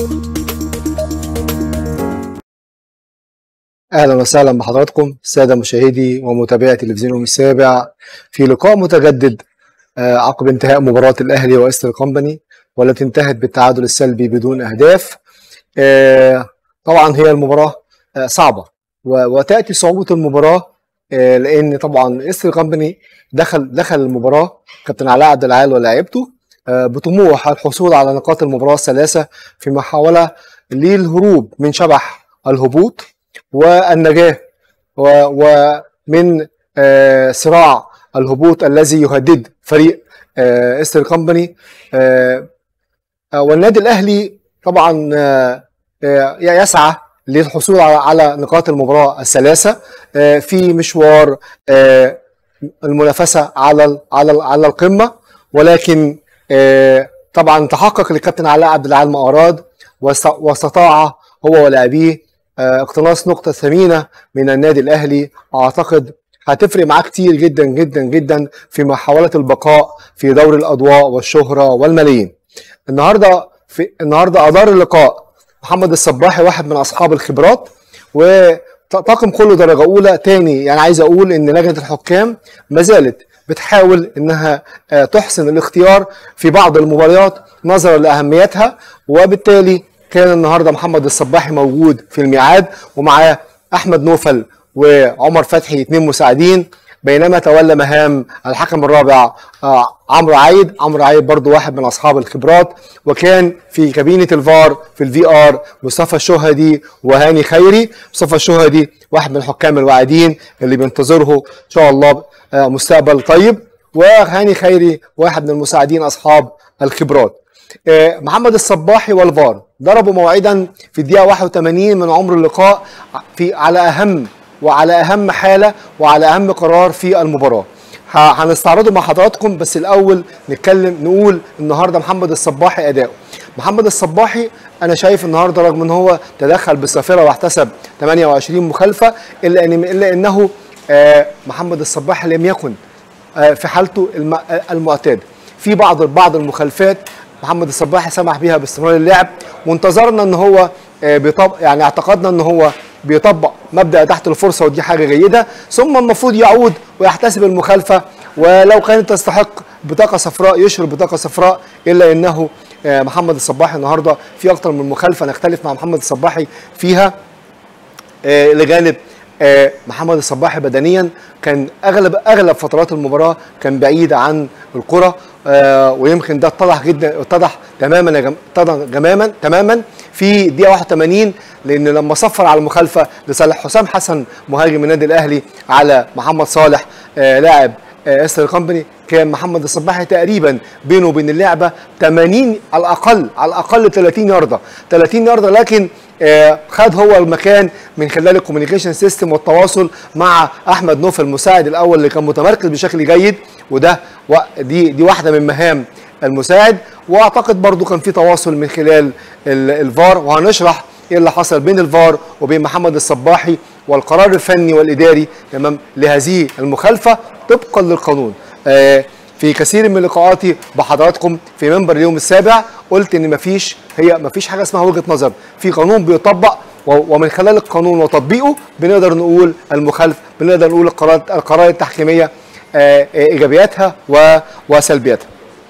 اهلا وسهلا بحضراتكم الساده مشاهدي ومتابعي تلفزيون السابع في لقاء متجدد آه، عقب انتهاء مباراه الاهلي وايستر كومباني والتي انتهت بالتعادل السلبي بدون اهداف آه، طبعا هي المباراه آه، صعبه و- وتاتي صعوبه المباراه آه، لان طبعا ايستر كومباني دخل دخل المباراه كابتن علاء عبد العال ولاعيبته آه، بطموح الحصول على نقاط المباراه الثلاثه في محاوله للهروب من شبح الهبوط والنجاه و- ومن آه، صراع الهبوط الذي يهدد فريق آه، استر كومباني آه، آه، والنادي الاهلي طبعا آه، آه، يسعى للحصول على على نقاط المباراه الثلاثه آه، في مشوار آه، المنافسه على ال- على ال- على القمه ولكن آه، طبعا تحقق للكابتن علاء عبد العال ما اراد واست- واستطاع هو ولاعبيه آه، اقتناص نقطه ثمينه من النادي الاهلي اعتقد هتفرق معاه كتير جدا جدا جدا في محاوله البقاء في دوري الاضواء والشهره والملايين. النهارده في النهارده ادار اللقاء محمد الصباحي واحد من اصحاب الخبرات وطاقم كله درجه اولى تاني يعني عايز اقول ان لجنه الحكام ما زالت بتحاول انها آه، تحسن الاختيار في بعض المباريات نظرا لاهميتها وبالتالي كان النهارده محمد الصباحي موجود في الميعاد ومعاه احمد نوفل وعمر فتحي اثنين مساعدين بينما تولى مهام الحكم الرابع آه، عمرو عايد عمرو عايد برضو واحد من اصحاب الخبرات وكان في كابينه الفار في الفي ار مصطفى الشهدي وهاني خيري مصطفى الشهدي واحد من الحكام الواعدين اللي بينتظره ان شاء الله آه، مستقبل طيب وهاني خيري واحد من المساعدين اصحاب الخبرات آه، محمد الصباحي والفار ضربوا موعدا في الدقيقه 81 من عمر اللقاء في على اهم وعلى اهم حاله وعلى اهم قرار في المباراه ه- هنستعرضه مع حضراتكم بس الاول نتكلم نقول النهارده محمد الصباحي اداؤه محمد الصباحي انا شايف النهارده رغم ان هو تدخل بالصافره واحتسب 28 مخالفه الا ان الا انه آه، محمد الصباحي لم يكن آه، في حالته الم- آه، المعتاده في بعض بعض المخالفات محمد الصباحي سمح بيها باستمرار اللعب وانتظرنا ان هو آه، بيطبق يعني اعتقدنا ان هو بيطبق مبدا تحت الفرصه ودي حاجه جيده ثم المفروض يعود ويحتسب المخالفه ولو كانت تستحق بطاقه صفراء يشهر بطاقه صفراء الا انه آه، محمد الصباحي النهارده في اكتر من مخالفه نختلف مع محمد الصباحي فيها آه، لجانب آه، محمد الصباحي بدنيا كان اغلب اغلب فترات المباراه كان بعيد عن الكره آه، ويمكن ده اتضح جدا اتضح تماما يا جم- اتضح تماما تماما في دقيقه 81 لان لما صفر على المخالفه لصالح حسام حسن مهاجم النادي الاهلي على محمد صالح آه، لاعب آه، استر كومباني كان محمد الصباحي تقريبا بينه وبين اللعبه 80 على الاقل على الاقل 30 يارده 30 يارده لكن آه، خد هو المكان من خلال الكوميونيكيشن سيستم والتواصل مع احمد نوف المساعد الاول اللي كان متمركز بشكل جيد وده و- دي دي واحده من مهام المساعد واعتقد برضو كان في تواصل من خلال ال- الفار وهنشرح ايه اللي حصل بين الفار وبين محمد الصباحي والقرار الفني والاداري تمام لهذه المخالفه طبقا للقانون آه، في كثير من لقاءاتي بحضراتكم في منبر اليوم السابع قلت ان مفيش هي مفيش حاجه اسمها وجهه نظر في قانون بيطبق و- ومن خلال القانون وتطبيقه بنقدر نقول المخالف بنقدر نقول القرارات القرار التحكيميه آه، آه، ايجابياتها و- وسلبياتها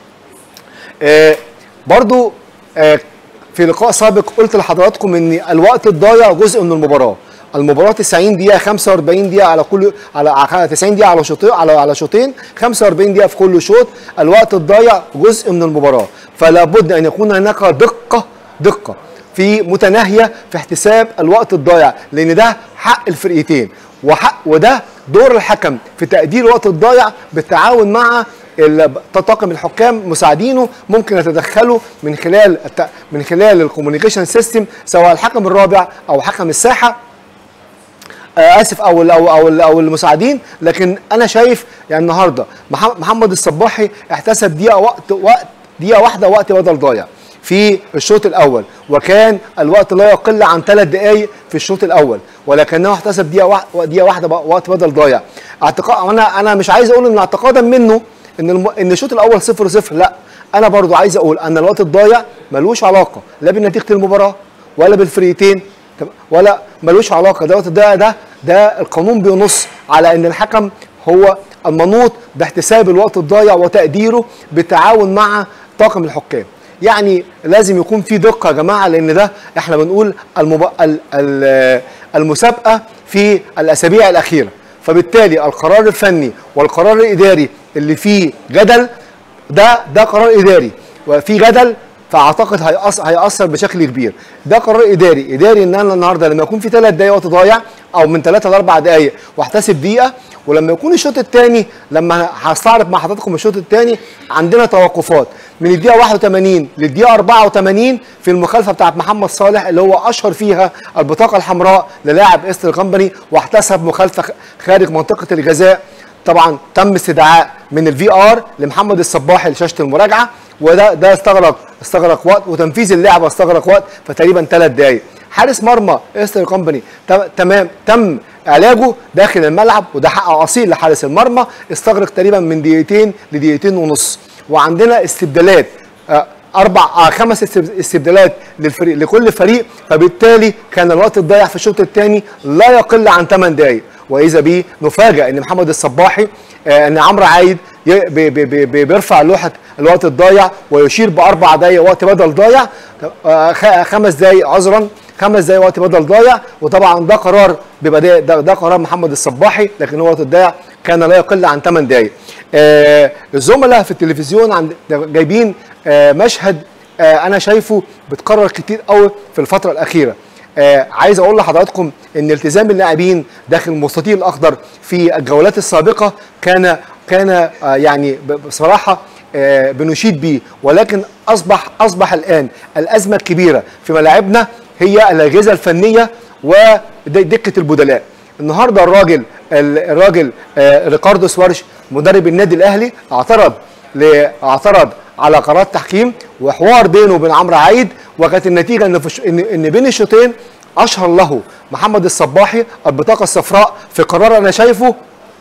آه، برضو آه، في لقاء سابق قلت لحضراتكم ان الوقت الضايع جزء من المباراه المباراه 90 دقيقه 45 دقيقه على كل على على 90 دقيقه على شوطين على على شوطين 45 دقيقه في كل شوط الوقت الضايع جزء من المباراه فلا بد ان يكون هناك دقه دقه في متناهيه في احتساب الوقت الضايع لان ده حق الفرقتين وحق وده دور الحكم في تقدير الوقت الضايع بالتعاون مع ال- طاقم الحكام مساعدينه ممكن يتدخلوا من خلال الت... من خلال الكوميونيكيشن سيستم سواء الحكم الرابع او حكم الساحه آه، اسف او ال او او ال او المساعدين لكن انا شايف يعني النهارده مح- محمد الصباحي احتسب دقيقه وقت وقت دقيقه واحده وقت بدل ضايع في الشوط الاول وكان الوقت لا يقل عن ثلاث دقائق في الشوط الاول ولكنه احتسب دقيقه واحده دقيقه واحده بق- وقت بدل ضايع اعتقاد انا انا مش عايز اقول ان اعتقادا منه ان الم... ان الشوط الاول 0 0 لا انا برضو عايز اقول ان الوقت الضايع ملوش علاقه لا بنتيجه المباراه ولا بالفريقين تم- ولا ملوش علاقه دوت ده ده ده القانون بينص على ان الحكم هو المنوط باحتساب الوقت الضايع وتقديره بالتعاون مع طاقم الحكام يعني لازم يكون في دقه يا جماعه لان ده احنا بنقول المب... ال... ال... المسابقه في الاسابيع الاخيره فبالتالي القرار الفني والقرار الاداري اللي فيه جدل ده ده قرار اداري وفي جدل فاعتقد هيأثر, هيأثر بشكل كبير ده قرار اداري اداري ان انا النهارده لما يكون في ثلاث دقائق وقت ضايع او من ثلاثه لاربع دقائق واحتسب دقيقه ولما يكون الشوط الثاني لما هستعرض مع حضراتكم الشوط الثاني عندنا توقفات من الدقيقه 81 للدقيقه 84 في المخالفه بتاعت محمد صالح اللي هو اشهر فيها البطاقه الحمراء للاعب استر كومباني واحتسب مخالفه خ- خارج منطقه الجزاء طبعا تم استدعاء من الفي ار لمحمد الصباحي لشاشه المراجعه وده ده استغرق استغرق وقت وتنفيذ اللعبه استغرق وقت فتقريبا ثلاث دقائق حارس مرمى استر كومباني تم- تمام تم علاجه داخل الملعب وده حق اصيل لحارس المرمى استغرق تقريبا من دقيقتين لدقيقتين ونص وعندنا استبدالات آه، اربع آه خمس استب- استبدالات للفريق لكل فريق فبالتالي كان الوقت الضايع في الشوط الثاني لا يقل عن 8 دقائق واذا به نفاجئ ان محمد الصباحي آه ان عمرو عايد ي- بي- بي- بي- بي- بيرفع لوحه الوقت الضايع ويشير باربع دقائق وقت بدل ضايع آه خ- خمس دقائق عذرا خمس دقائق وقت بدل ضايع وطبعا ده قرار بيبقى ده, ده, ده قرار محمد الصباحي لكن هو وقت الضايع كان لا يقل عن 8 دقائق آه الزملاء في التلفزيون عند جايبين آه مشهد آه انا شايفه بتكرر كتير قوي في الفتره الاخيره آه عايز اقول لحضراتكم ان التزام اللاعبين داخل المستطيل الاخضر في الجولات السابقه كان كان آه يعني ب- بصراحه آه بنشيد بيه ولكن اصبح اصبح الان الازمه الكبيره في ملاعبنا هي الاجهزه الفنيه ودكه البدلاء النهارده الراجل الراجل آه ريكاردو سوارش مدرب النادي الاهلي اعترض ل- اعترض على قرارات تحكيم وحوار بينه وبين عمرو عايد وكانت النتيجه ان في الش- ان ان بين الشوطين اشهر له محمد الصباحي البطاقه الصفراء في قرار انا شايفه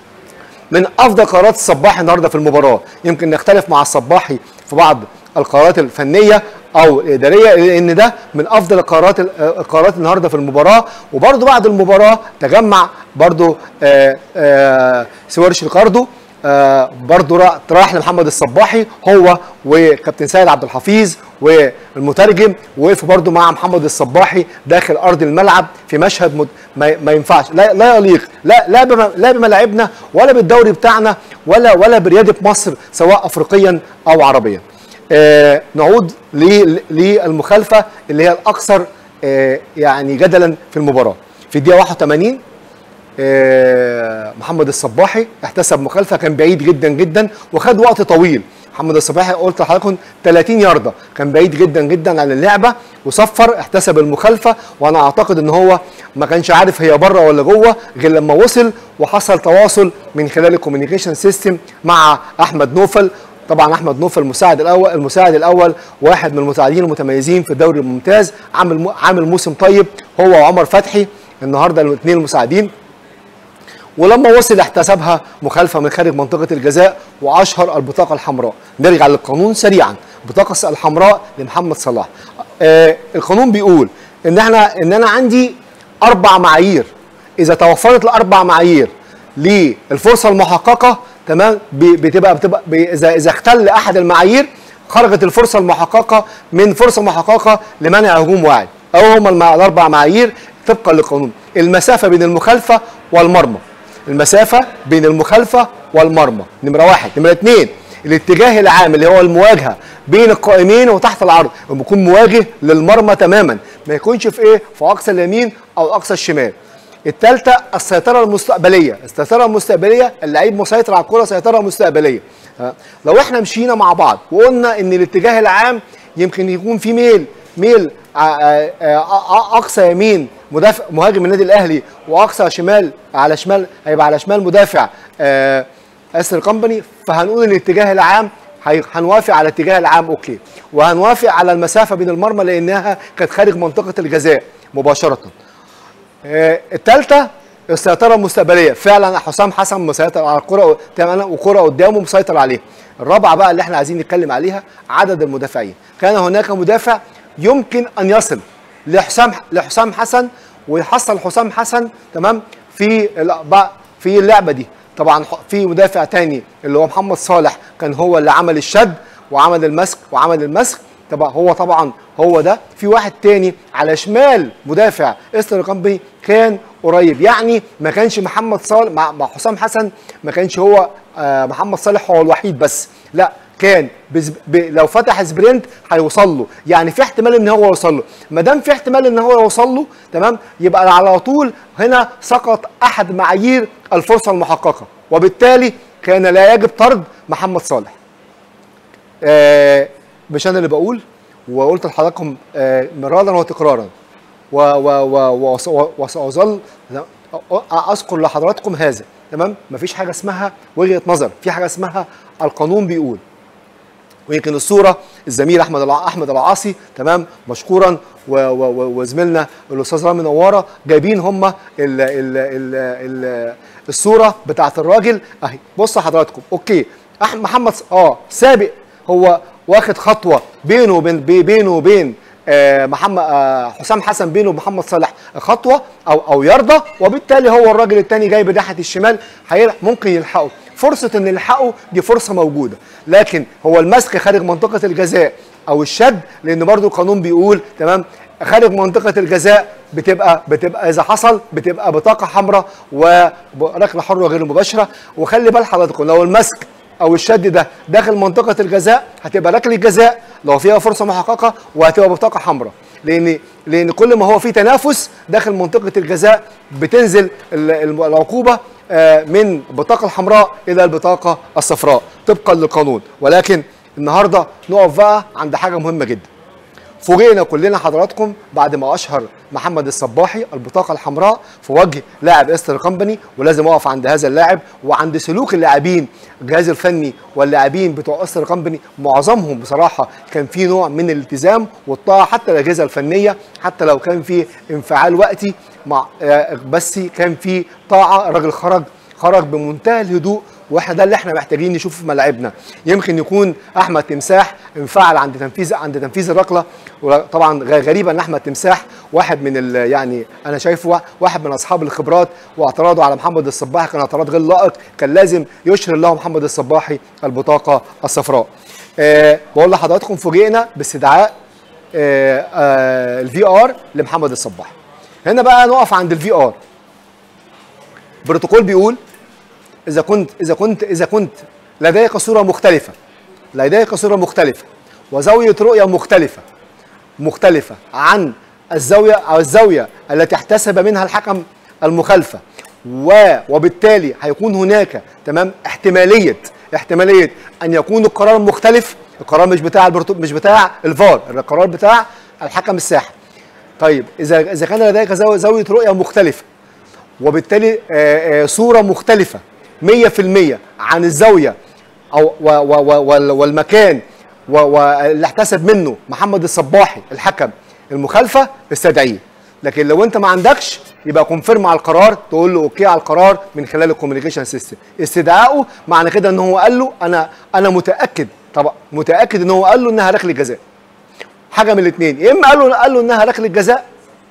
من افضل قرارات الصباحي النهارده في المباراه يمكن نختلف مع الصباحي في بعض القرارات الفنيه او الاداريه لان ده من افضل القرارات القرارات النهارده في المباراه وبرده بعد المباراه تجمع برده آه آه سوارش ريكاردو آه برضه را- راح لمحمد الصباحي هو وكابتن سيد عبد الحفيظ والمترجم وقفوا برضه مع محمد الصباحي داخل ارض الملعب في مشهد مد... ما, ما ينفعش لا, لا يليق لا لا, بم... لا بملاعبنا ولا بالدوري بتاعنا ولا ولا برياده مصر سواء افريقيا او عربيا. آه نعود ل- للمخالفه اللي هي الاكثر آه يعني جدلا في المباراه. في الدقيقه 81 آه، محمد الصباحي احتسب مخالفه كان بعيد جدا جدا وخد وقت طويل محمد الصباحي قلت لحضراتكم 30 يارده كان بعيد جدا جدا عن اللعبه وصفر احتسب المخالفه وانا اعتقد ان هو ما كانش عارف هي بره ولا جوه غير لما وصل وحصل تواصل من خلال الكوميونيكيشن سيستم مع احمد نوفل طبعا احمد نوفل المساعد الاول المساعد الاول واحد من المساعدين المتميزين في الدوري الممتاز عامل مو- عامل موسم طيب هو وعمر فتحي النهارده الاثنين المساعدين ولما وصل احتسبها مخالفه من خارج منطقه الجزاء واشهر البطاقه الحمراء نرجع للقانون سريعا البطاقه الحمراء لمحمد صلاح آه القانون بيقول ان احنا ان انا عندي اربع معايير اذا توفرت الاربع معايير للفرصه المحققه تمام ب- بتبقى بتبقى ب- اذا اذا اختل احد المعايير خرجت الفرصه المحققه من فرصه محققه لمنع هجوم واعد او هم المع- الاربع معايير طبقا للقانون المسافه بين المخالفه والمرمى المسافه بين المخالفه والمرمى نمره واحد نمره اثنين الاتجاه العام اللي هو المواجهه بين القائمين وتحت العرض بيكون مواجه للمرمى تماما ما يكونش في ايه في اقصى اليمين او اقصى الشمال الثالثه السيطره المستقبليه السيطره المستقبليه اللعيب مسيطر على الكره سيطره مستقبليه ها؟ لو احنا مشينا مع بعض وقلنا ان الاتجاه العام يمكن يكون في ميل ميل ع- ع- ع- اقصى يمين مدافع مهاجم النادي الاهلي واقصى شمال على شمال هيبقى على شمال مدافع آه، اسر كومباني فهنقول ان الاتجاه العام هي- هنوافق على الاتجاه العام اوكي وهنوافق على المسافه بين المرمى لانها كانت خارج منطقه الجزاء مباشره آه، الثالثه السيطره المستقبليه فعلا حسام حسن مسيطر على الكره تماما وكره قدامه مسيطر عليها الرابعه بقى اللي احنا عايزين نتكلم عليها عدد المدافعين كان هناك مدافع يمكن ان يصل لحسام لحسام حسن ويحصل حسام حسن تمام في ال- في اللعبه دي طبعا ح- في مدافع تاني اللي هو محمد صالح كان هو اللي عمل الشد وعمل المسك وعمل المسك طبعا هو طبعا هو ده في واحد تاني على شمال مدافع استر كامبي كان قريب يعني ما كانش محمد صالح مع, مع حسام حسن ما كانش هو آه محمد صالح هو الوحيد بس لا كان بز... ب... لو فتح سبرنت هيوصل له يعني في احتمال ان هو يوصل له ما دام في احتمال ان هو يوصل له تمام يبقى على طول هنا سقط احد معايير الفرصه المحققه وبالتالي كان لا يجب طرد محمد صالح آه مش انا اللي بقول وقلت لحضراتكم آه مرارا وتكرارا و و و وس- و- وساظل اذكر لحضراتكم هذا تمام مفيش حاجه اسمها وجهه نظر في حاجه اسمها القانون بيقول ويمكن الصوره الزميل احمد الع- احمد العاصي تمام مشكورا و- و- و- وزميلنا الاستاذ رامي نواره جايبين هم ال ال ال ال الصوره بتاعت الراجل اهي بصوا حضراتكم اوكي احمد محمد ص- اه سابق هو واخد خطوه بينه وبين بي- بينه وبين آه محمد آه حسام حسن بينه ومحمد صالح خطوه او او يرضى وبالتالي هو الراجل الثاني جاي بناحيه الشمال هيلحق ممكن يلحقه فرصه ان يلحقه دي فرصه موجوده لكن هو المسك خارج منطقه الجزاء او الشد لان برضو القانون بيقول تمام خارج منطقه الجزاء بتبقى بتبقى اذا حصل بتبقى بطاقه حمراء وركله حره غير مباشره وخلي بال حضراتكم لو المسك او الشد ده داخل منطقه الجزاء هتبقى ركله جزاء لو فيها فرصه محققه وهتبقى بطاقه حمراء لان لان كل ما هو في تنافس داخل منطقه الجزاء بتنزل ال- ال- العقوبه آه، من البطاقه الحمراء الى البطاقه الصفراء طبقا للقانون ولكن النهارده نقف بقى عند حاجه مهمه جدا فوجئنا كلنا حضراتكم بعد ما اشهر محمد الصباحي البطاقه الحمراء في وجه لاعب استر كومباني ولازم اقف عند هذا اللاعب وعند سلوك اللاعبين الجهاز الفني واللاعبين بتوع استر كومباني معظمهم بصراحه كان في نوع من الالتزام والطاعه حتى الاجهزه الفنيه حتى لو كان في انفعال وقتي مع آه، بس كان في طاعه الراجل خرج خرج بمنتهى الهدوء واحنا ده اللي احنا محتاجين نشوفه في ملاعبنا يمكن يكون احمد تمساح انفعل عند تنفيذ عند تنفيذ الركله وطبعا غ- غريبه ان احمد تمساح واحد من ال- يعني انا شايفه وا- واحد من اصحاب الخبرات واعتراضه على محمد الصباحي كان اعتراض غير لائق كان لازم يشهر له محمد الصباحي البطاقه الصفراء أه بقول لحضراتكم فوجئنا باستدعاء الفي ار لمحمد الصباحي هنا بقى نقف عند الفي ار البروتوكول بيقول اذا كنت اذا كنت اذا كنت لديك صوره مختلفه لديك صوره مختلفه وزاويه رؤيه مختلفه مختلفه عن الزاويه او الزاويه التي احتسب منها الحكم المخالفه و وبالتالي هيكون هناك تمام احتماليه احتماليه ان يكون القرار مختلف القرار مش بتاع البرتو... مش بتاع الفار القرار بتاع الحكم الساحر طيب اذا اذا كان لديك زاويه زاوية رؤيه مختلفه وبالتالي آه، آه، صوره مختلفه 100% عن الزاويه او و و و وال- والمكان و- واللي احتسب منه محمد الصباحي الحكم المخالفه استدعيه لكن لو انت ما عندكش يبقى كونفيرم على القرار تقول له اوكي على القرار من خلال الكوميونيكيشن سيستم استدعائه معنى كده ان هو قال له انا انا متاكد طبعا متاكد ان هو قال له انها ركله جزاء حاجه من الاثنين يا اما قال له قال له انها ركله جزاء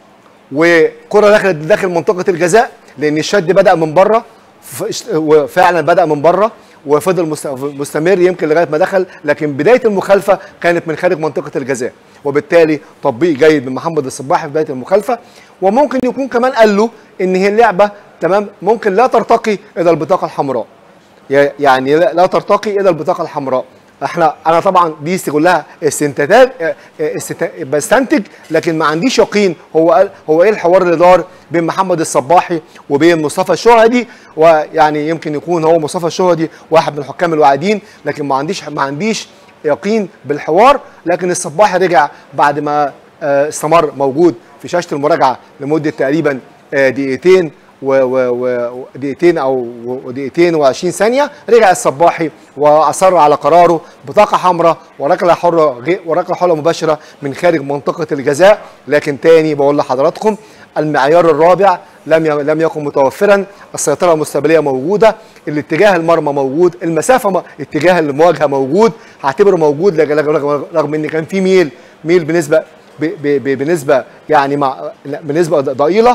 وكره دخلت داخل منطقه الجزاء لان الشد بدا من بره ف- وفعلا بدا من بره وفضل مست- مستمر يمكن لغايه ما دخل لكن بدايه المخالفه كانت من خارج منطقه الجزاء وبالتالي تطبيق جيد من محمد الصباحي في بدايه المخالفه وممكن يكون كمان قال له ان هي اللعبه تمام ممكن لا ترتقي الى البطاقه الحمراء ي- يعني لا لا ترتقي الى البطاقه الحمراء احنا انا طبعا دي كلها استنتاجات اه، اه، استنت- بستنتج لكن ما عنديش يقين هو قال هو ايه الحوار اللي دار بين محمد الصباحي وبين مصطفى الشهدي ويعني يمكن يكون هو مصطفى الشهدي واحد من الحكام الواعدين لكن ما عنديش ما عنديش يقين بالحوار لكن الصباحي رجع بعد ما اه، استمر موجود في شاشه المراجعه لمده تقريبا اه، دقيقتين و- و- ودقيقتين او ودقيقتين و20 ثانيه رجع الصباحي واصر على قراره بطاقه حمراء وركله حره غي- وركله حره مباشره من خارج منطقه الجزاء لكن تاني بقول لحضراتكم المعيار الرابع لم ي- لم يكن متوفرا السيطره المستقبليه موجوده الاتجاه المرمى موجود المسافه م... اتجاه المواجهه موجود هعتبره موجود لج- لج- رغم رغم ان كان في ميل ميل بنسبه ب ب ب بنسبه يعني مع بنسبه ضئيله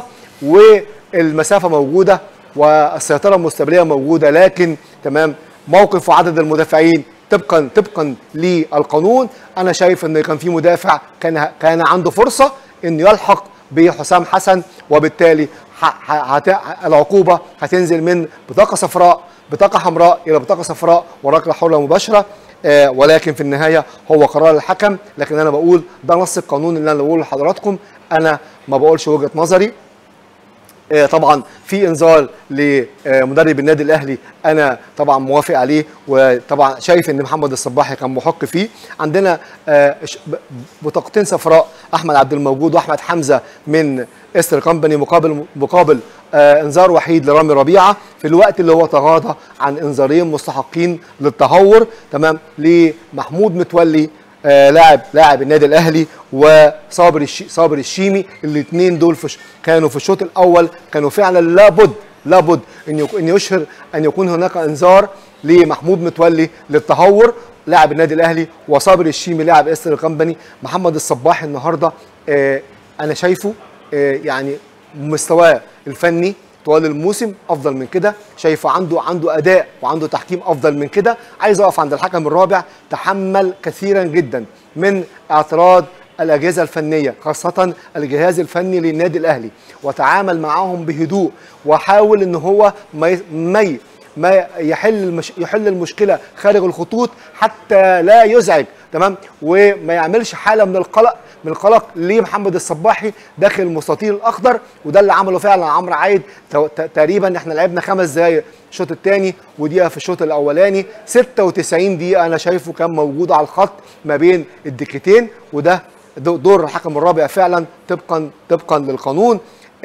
والمسافه موجوده والسيطره المستقبليه موجوده لكن تمام موقف وعدد المدافعين طبقا طبقا للقانون انا شايف ان كان في مدافع كان كان عنده فرصه انه يلحق بحسام حسن وبالتالي ح- ح- هت- العقوبه هتنزل من بطاقه صفراء بطاقه حمراء الى بطاقه صفراء وركله حره مباشره آه ولكن في النهايه هو قرار الحكم لكن انا بقول ده نص القانون اللي انا بقوله لحضراتكم انا ما بقولش وجهه نظري آه، طبعا في انذار لمدرب النادي الاهلي انا طبعا موافق عليه وطبعا شايف ان محمد الصباحي كان محق فيه عندنا آه، ش- ب- بطاقتين صفراء احمد عبد الموجود واحمد حمزه من استر كومباني مقابل مقابل آه، انذار وحيد لرامي ربيعه في الوقت اللي هو تغاضى عن انذارين مستحقين للتهور تمام لمحمود متولي آه، لاعب لاعب النادي الاهلي وصابر الشي صابر الشيمي الاثنين دول في ش- كانوا في الشوط الاول كانوا فعلا لابد لابد ان يك- ان يشهر ان يكون هناك انذار لمحمود متولي للتهور لاعب النادي الاهلي وصابر الشيمي لاعب استر كومباني محمد الصباح النهارده آه، انا شايفه آه، يعني مستواه الفني طوال الموسم افضل من كده شايفه عنده عنده اداء وعنده تحكيم افضل من كده عايز اقف عند الحكم الرابع تحمل كثيرا جدا من اعتراض الاجهزه الفنيه خاصه الجهاز الفني للنادي الاهلي وتعامل معهم بهدوء وحاول ان هو ما ي- ما ي- ما يحل المش... يحل المشكله خارج الخطوط حتى لا يزعج تمام وما يعملش حاله من القلق من القلق لمحمد الصباحي داخل المستطيل الاخضر وده اللي عمله فعلا عمرو عايد تو- ت- تقريبا احنا لعبنا خمس دقايق الشوط الثاني ودقيقه في الشوط الاولاني 96 دقيقه انا شايفه كان موجود على الخط ما بين الدكتين وده دو- دور الحكم الرابع فعلا طبقا طبقا للقانون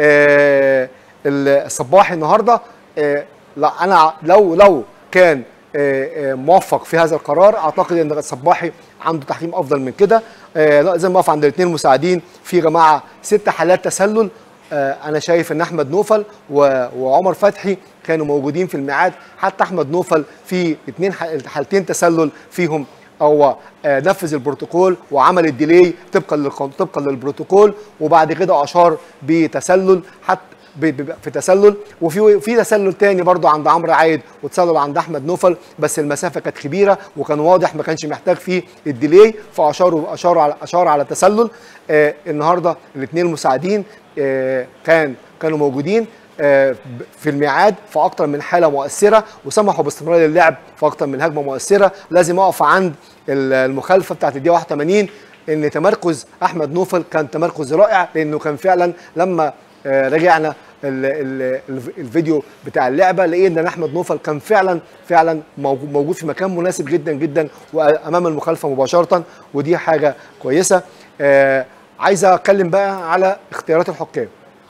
آه الصباحي النهارده آه لا انا لو لو كان آه، آه، موفق في هذا القرار اعتقد ان الصباحي عنده تحكيم افضل من كده آه، لا، زي ما اقف عند الاثنين مساعدين في جماعه ست حالات تسلل آه، انا شايف ان احمد نوفل و- وعمر فتحي كانوا موجودين في الميعاد حتى احمد نوفل في اثنين حالتين تسلل فيهم هو آه، نفذ البروتوكول وعمل الديلي طبقا للقانون طبقا للبروتوكول وبعد كده اشار بتسلل حتى ب- ب- في تسلل وفي في تسلل تاني برضو عند عمرو عايد وتسلل عند احمد نوفل بس المسافه كانت كبيره وكان واضح ما كانش محتاج فيه الديلي فاشاروا اشاروا على اشار على تسلل آه النهارده الاثنين المساعدين آه كان كانوا موجودين آه، ب- في الميعاد في اكتر من حاله مؤثره وسمحوا باستمرار اللعب في اكتر من هجمه مؤثره لازم اقف عند ال- المخالفه بتاعت الدقيقه 81 ان تمركز احمد نوفل كان تمركز رائع لانه كان فعلا لما آه، رجعنا ال- ال- الف- الفيديو بتاع اللعبه لقينا ان احمد نوفل كان فعلا فعلا موجو- موجود في مكان مناسب جدا جدا وامام المخالفه مباشره ودي حاجه كويسه آه، عايز اتكلم بقى على اختيارات الحكام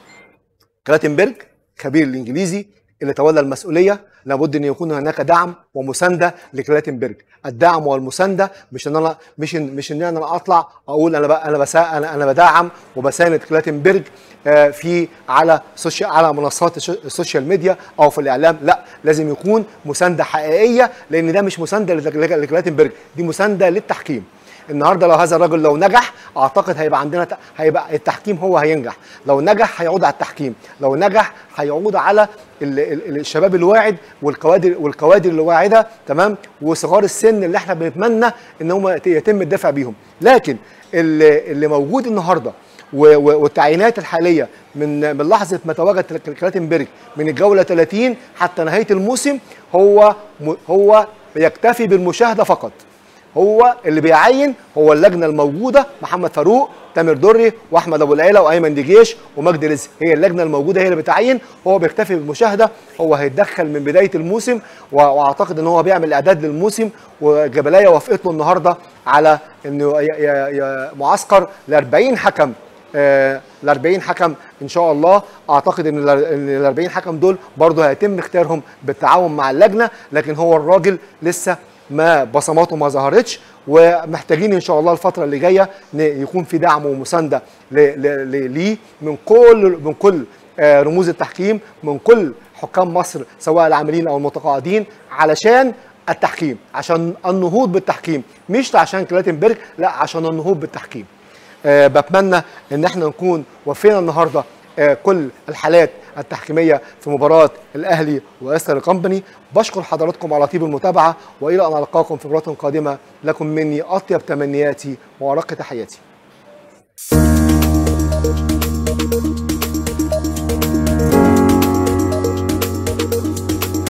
كلاتنبرج خبير الانجليزي اللي تولى المسؤوليه لابد ان يكون هناك دعم ومسانده لكلاتنبرج الدعم والمسانده مش ان انا مش إن مش ان انا اطلع اقول انا بقى انا بسا انا انا بدعم وبساند كلاتنبرج آه، في على سوشيال على منصات الش- السوشيال ميديا او في الاعلام لا لازم يكون مسانده حقيقيه لان ده مش مسانده لك- لك- لكلاتنبرج دي مسانده للتحكيم النهارده لو هذا الرجل لو نجح اعتقد هيبقى عندنا ت- هيبقى التحكيم هو هينجح لو نجح هيعود على التحكيم لو نجح هيعود على ال- ال- الشباب الواعد والكوادر والكوادر الواعده تمام وصغار السن اللي احنا بنتمنى ان هم يت- يتم الدفع بيهم لكن اللي, اللي موجود النهارده و- و- والتعيينات الحاليه من من لحظه ما تواجد كل- كلاتنبرج من الجوله 30 حتى نهايه الموسم هو م- هو يكتفي بالمشاهده فقط هو اللي بيعين هو اللجنه الموجوده محمد فاروق تامر دري واحمد ابو العيله وايمن دجيش ومجدي رزق هي اللجنه الموجوده هي اللي بتعين هو بيكتفي بالمشاهده هو هيتدخل من بدايه الموسم و- واعتقد ان هو بيعمل اعداد للموسم وجبلايه وافقت له النهارده على انه ي- ي- ي- معسكر ل 40 حكم ال 40 حكم ان شاء الله اعتقد ان ال 40 حكم دول برضه هيتم اختيارهم بالتعاون مع اللجنه لكن هو الراجل لسه ما بصماته ما ظهرتش ومحتاجين ان شاء الله الفتره اللي جايه ن- يكون في دعم ومسانده ل- ل- ل- ليه من كل من كل آه، رموز التحكيم من كل حكام مصر سواء العاملين او المتقاعدين علشان التحكيم عشان النهوض بالتحكيم مش عشان كلاتنبرج لا عشان النهوض بالتحكيم آه، بتمنى ان احنا نكون وفينا النهارده آه، كل الحالات التحكيميه في مباراه الاهلي واستر كومباني بشكر حضراتكم على طيب المتابعه والى ان القاكم في مباراه قادمه لكم مني اطيب تمنياتي وارق تحياتي